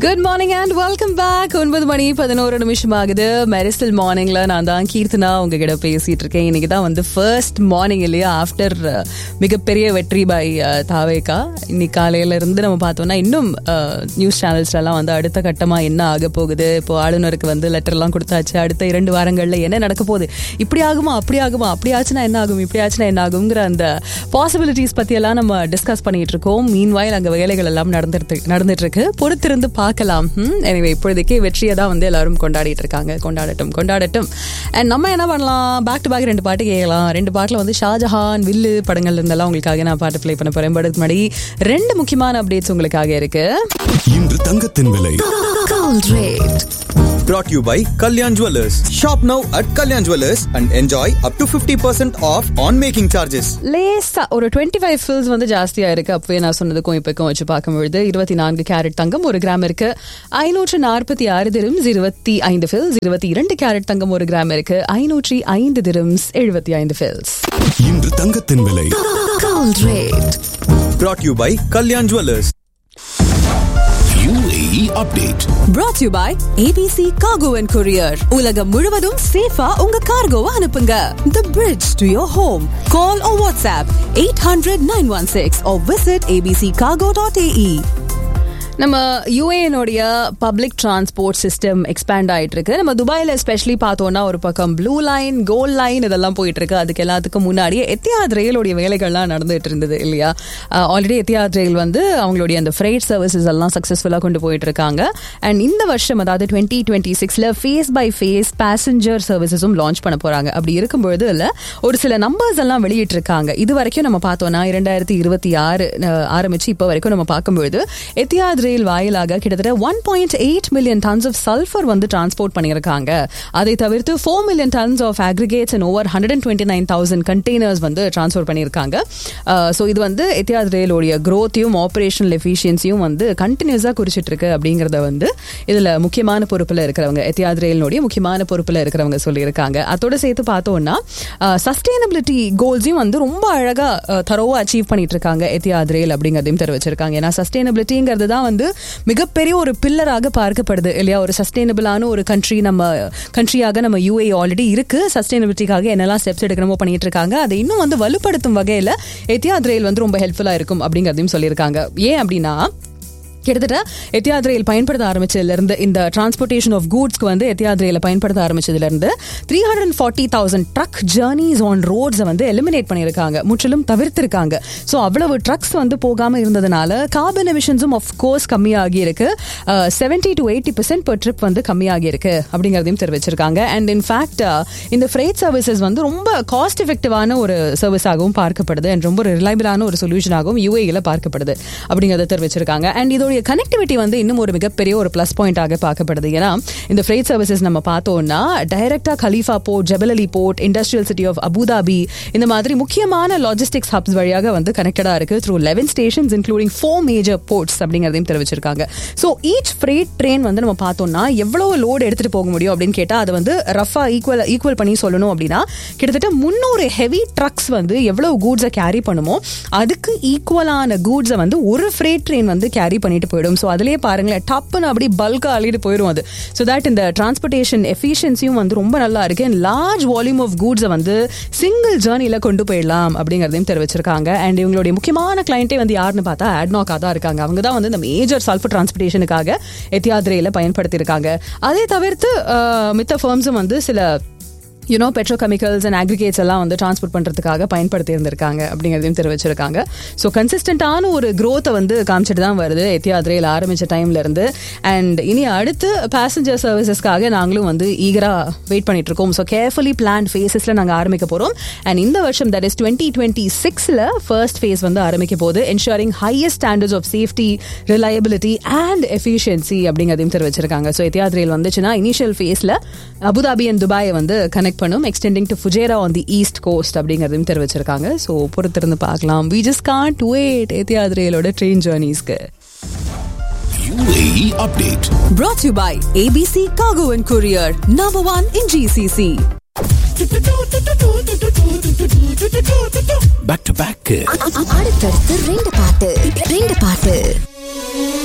Good morning and welcome back ஒன்பது மணி பதினோரு நிமிஷம் ஆகுது மெரிசல் மார்னிங்ல நான் தான் கீர்த்தனா உங்ககிட்ட பேசிட்டு இருக்கேன் இன்னைக்கு தான் வந்து ஃபர்ஸ்ட் மார்னிங் இல்லையா ஆஃப்டர் மிகப்பெரிய வெற்றி பை தாவேகா இன்னைக்கு காலையில இருந்து நம்ம பார்த்தோம்னா இன்னும் நியூஸ் சேனல்ஸ்லாம் வந்து அடுத்த கட்டமா என்ன ஆக போகுது இப்போ ஆளுநருக்கு வந்து லெட்டர்லாம் கொடுத்தாச்சு அடுத்த இரண்டு வாரங்கள்ல என்ன நடக்க போகுது இப்படி ஆகுமா அப்படி ஆகுமா அப்படி ஆச்சுன்னா என்ன ஆகும் இப்படி ஆச்சுன்னா என்ன ஆகுங்கிற அந்த பாசிபிலிட்டிஸ் பத்தி எல்லாம் நம்ம டிஸ்கஸ் பண்ணிட்டு இருக்கோம் மீன் வாயில் அங்க வேலைகள் எல்லாம் நடந்துட்டு நடந்துட்டு இருக்கு பொறுத்திருந்து பார்க்கலாம் எனவே இப்பொழுதைக்கு வெற்றியை தான் வந்து எல்லாரும் கொண்டாடிட்டு இருக்காங்க கொண்டாடட்டும் கொண்டாடட்டும் அண்ட் நம்ம என்ன பண்ணலாம் பேக் டு பேக் ரெண்டு பாட்டு கேட்கலாம் ரெண்டு பாட்டில் வந்து ஷாஜஹான் வில்லு படங்கள்ல இருந்தெல்லாம் உங்களுக்காக நான் பாட்டு ப்ளே பண்ண போறேன் படத்துக்கு முன்னாடி ரெண்டு முக்கியமான அப்டேட்ஸ் உங்களுக்காக இருக்கு இன்று தங்கத்தின் விலை Gold rate. brought to you by Kalyan Jewelers. Shop now at Kalyan Jewelers and enjoy up to 50% off on making charges. லேசா ஒரு டுவெண்ட்டி ஃபைவ் ஃபில்ஸ் வந்து ஜாஸ்தியா இருக்கு அப்பவே நான் சொன்னதுக்கும் இப்போக்கும் வச்சு பார்க்கும்பொழுது இருபத்தி நான்கு கேரட் தங்கம் ஒரு கிராம் இருக்கு ஐநூற்று நாற்பத்தி ஆறு திரம்ஸ் இருபத்தி ஐந்து ஃபில்ஸ் இருபத்தி இரண்டு கேரட் தங்கம் ஒரு கிராம் இருக்கு ஐநூற்றி ஐந்து திரம்ஸ் எழுபத்தி ஐந்து ஃபில்ஸ் இன்று தங்கத்தின் விலை Gold rate. Brought to you by Kalyan Jewelers. UAE update Brought to you by ABC Cargo and Courier. உலகம் முழுவதும் சேஃபா உங்க கார்கோவை அனுப்புங்க. The bridge to your home. Call or WhatsApp 800-916 or visit abccargo.ae. நம்ம யூஏனுடைய பப்ளிக் டிரான்ஸ்போர்ட் சிஸ்டம் எக்ஸ்பேண்ட் ஆயிட்டு இருக்கு நம்ம துபாயில் எஸ்பெஷலி பார்த்தோம்னா ஒரு பக்கம் ப்ளூ லைன் கோல்ட் லைன் இதெல்லாம் போயிட்டு இருக்கு அதுக்கு எல்லாத்துக்கும் முன்னாடியே எத்தியாத் ரயிலுடைய வேலைகள்லாம் நடந்துட்டு இருந்தது இல்லையா ஆல்ரெடி எத்தியாத் ரயில் வந்து அவங்களுடைய அந்த ஃப்ரைட் சர்வீசஸ் எல்லாம் சக்ஸஸ்ஃபுல்லாக கொண்டு போயிட்டு இருக்காங்க அண்ட் இந்த வருஷம் அதாவது டுவெண்ட்டி டுவெண்ட்டி சிக்ஸ்ல ஃபேஸ் பை ஃபேஸ் பேசஞ்சர் சர்வீசஸும் லான்ச் பண்ண போறாங்க அப்படி இருக்கும்பொழுது இல்ல ஒரு சில நம்பர்ஸ் எல்லாம் வெளியிட்டு இருக்காங்க இது வரைக்கும் நம்ம பார்த்தோம்னா இரண்டாயிரத்தி இருபத்தி ஆறு ஆரம்பிச்சு இப்போ வரைக்கும் நம்ம பார்க்கும்பொழுது எத்தியாத் ரயில் வாயிலாக கிட்டத்தட்ட one point eight million tons of sulphur வந்து டிரான்ஸ்போர்ட் பண்ணியிருக்காங்க அதை தவிர்த்து four million tons of aggregates and over hundred and twenty nine thousand containers வந்து டிரான்ஸ்போர்ட் பண்ணியிருக்காங்க ஸோ இது வந்து எத்தியாத் ரயிலோடைய க்ரோத்தையும் ஆப்ரேஷனல் எஃபிஷியன்சியும் வந்து கண்டினியூஸாக குறிச்சிட்டு இருக்கு அப்படிங்கிறத வந்து இதில் முக்கியமான பொறுப்பில் இருக்கிறவங்க எத்தியாத் ரயிலினுடைய முக்கியமான பொறுப்பில் இருக்கிறவங்க சொல்லியிருக்காங்க அதோட சேர்த்து பார்த்தோம்னா சஸ்டைனபிலிட்டி கோல்ஸையும் வந்து ரொம்ப அழகாக தரோவா அச்சீவ் பண்ணிட்டு இருக்காங்க எத்தியாத் ரயில் அப்படிங்கிறதையும் தெரிவிச்சிருக்காங்க ஏன்னா சஸ்டைனபிலிட்டிங்கிறது தான் வந்து மிகப்பெரிய ஒரு பில்லராக பார்க்கப்படுது இல்லையா ஒரு சஸ்டைனபிளான ஒரு கண்ட்ரி நம்ம கண்ட்ரியாக நம்ம யூஏ ஆல்ரெடி இருக்கு சஸ்டைனபிலிட்டிக்காக என்னெல்லாம் ஸ்டெப்ஸ் எடுக்கணுமோ பண்ணிட்டு இருக்காங்க அதை இன்னும் வந்து வலுப்படுத்தும் வகையில் எத்தியாத் ரயில் வந்து ரொம்ப ஹெல்ப்ஃபுல்லாக இருக்கும் அப்படிங்கிறதையும் சொல்லியிருக்காங்க ஏன் அப்படின்னா கிட்டத்தட்ட எத்தியாத் ரயில் பயன்படுத்த ஆரம்பிச்சதுலேருந்து இந்த டிரான்ஸ்போர்ட்டேஷன் ஆஃப் கூட்ஸ்க்கு வந்து எத்தியாத் ரயில பயன்படுத்த ஆரம்பிச்சதுலேருந்து three hundred and forty thousand truck journeys on ரோட்ஸை வந்து எலிமினேட் பண்ணியிருக்காங்க முற்றிலும் தவிர்த்திருக்காங்க ஸோ அவ்வளவு ட்ரக்ஸ் வந்து போகாமல் இருந்ததுனால கார்பன் எமிஷன்ஸும் ஆஃப் கோர்ஸ் கம்மியாகி இருக்கு seventy to eighty percent per trip வந்து கம்மியாகி இருக்கு அப்படிங்கிறதையும் தெரிவிச்சிருக்காங்க அண்ட் இன்ஃபேக்ட் இந்த ஃப்ரைட் சர்வீசஸ் வந்து ரொம்ப காஸ்ட் எஃபெக்டிவான ஒரு சர்வீஸாகவும் பார்க்கப்படுது அண்ட் ரொம்ப ரிலையபிளான ஒரு சொல்யூஷனாகவும் யூஏயில் பார்க்கப்படுது அப்படிங்கிறத தெரிவிச்சிருக்காங்க அண்ட் இதோட இதோடைய கனெக்டிவிட்டி வந்து இன்னும் ஒரு மிகப்பெரிய ஒரு ப்ளஸ் பாயிண்டாக பார்க்கப்படுது ஏன்னா இந்த ஃப்ரைட் சர்வீசஸ் நம்ம பார்த்தோம்னா டைரக்டா Khalifa port Jebel Ali port industrial city of Abu Dhabi இந்த மாதிரி முக்கியமான லாஜிஸ்டிக்ஸ் ஹப்ஸ் வழியாக வந்து கனெக்டடா இருக்கு through eleven stations including four major ports அப்படிங்கிறதையும் தெரிவிச்சிருக்காங்க ஸோ ஈச் ஃப்ரைட் ட்ரெயின் வந்து நம்ம பார்த்தோம்னா எவ்வளவு லோடு எடுத்துட்டு போக முடியும் அப்படின்னு கேட்டா அது வந்து ரஃபா ஈக்குவல் ஈக்குவல் பண்ணி சொல்லணும் அப்படின்னா கிட்டத்தட்ட முன்னூறு ஹெவி ட்ரக்ஸ் வந்து எவ்வளவு கூட்ஸை கேரி பண்ணுமோ அதுக்கு ஈக்குவலான கூட்ஸை வந்து ஒரு ஃப்ரைட் ட்ரெயின் வந்து கேரி பண்ணிட்டு போயிடும் ஸோ அதுலேயே பாருங்களேன் டப்புன்னு அப்படி பல்காக அள்ளிட்டு போயிடும் அது ஸோ தட் இந்த டிரான்ஸ்போர்ட்டேஷன் எஃபிஷியன்சியும் வந்து ரொம்ப நல்லா இருக்கு அண்ட் லார்ஜ் வால்யூம் ஆஃப் கூட்ஸை வந்து சிங்கிள் ஜேர்னியில் கொண்டு போயிடலாம் அப்படிங்கிறதையும் தெரிவிச்சிருக்காங்க அண்ட் இவங்களுடைய முக்கியமான கிளைண்ட்டே வந்து யாருன்னு பார்த்தா ஆட்னாக்கா தான் இருக்காங்க அவங்க தான் வந்து இந்த மேஜர் சல்ஃபர் டிரான்ஸ்போர்ட்டேஷனுக்காக எத்தியாத்ரேயில் பயன்படுத்தியிருக்காங்க அதை தவிர்த்து மித்த ஃபர்ம்ஸும் வந்து சில யூனோ பெட்ரோகெமிக்கல்ஸ் அண்ட் அக்ரிகேட்ஸ் எல்லாம் வந்து டிரான்ஸ்போர்ட் பண்ணுறதுக்காக பயன்படுத்தி இருந்திருக்காங்க அப்படிங்கிறதையும் தெரிவிச்சிருக்காங்க ஸோ கன்சிஸ்டன்டான ஒரு க்ரோத்தை வந்து காமிச்சிட்டு தான் வருது எத்தியாத் ரயில் ஆரம்பித்த டைம்ல இருந்து அண்ட் இனி அடுத்து பேசஞ்சர் சர்வீசஸ்க்காக நாங்களும் வந்து ஈகராக வெயிட் பண்ணிட்டு இருக்கோம் ஸோ கேர்ஃபுல்லி பிளான் ஃபேஸஸில் நாங்கள் ஆரம்பிக்க போகிறோம் அண்ட் இந்த வருஷம் தட் இஸ் டுவெண்ட்டி டுவெண்ட்டி சிக்ஸில் ஃபர்ஸ்ட் ஃபேஸ் வந்து ஆரம்பிக்க போகுது ensuring highest standards of safety reliability and efficiency அப்படிங்கிறதையும் தெரிவிச்சிருக்காங்க ஸோ எத்தியாத் ரயில் வந்துச்சுன்னா இனிஷியல் ஃபேஸில் அபுதாபி அண்ட் துபாயை வந்து கனெக்ட் பண்ணும் extending to Fujairah on the east coast அப்படிங்கிறதையும் தெரிவிச்சிருக்காங்க ஸோ பொறுத்திருந்து பார்க்கலாம் we just can't wait Etihad ரயிலோட ட்ரெயின் ஜேர்னிஸ்க்கு UAE update Brought to you by ABC Cargo and Courier, number one in GCC. back to back அடுத்தடுத்து ரெண்டு பாட்டு ரெண்டு பாட்டு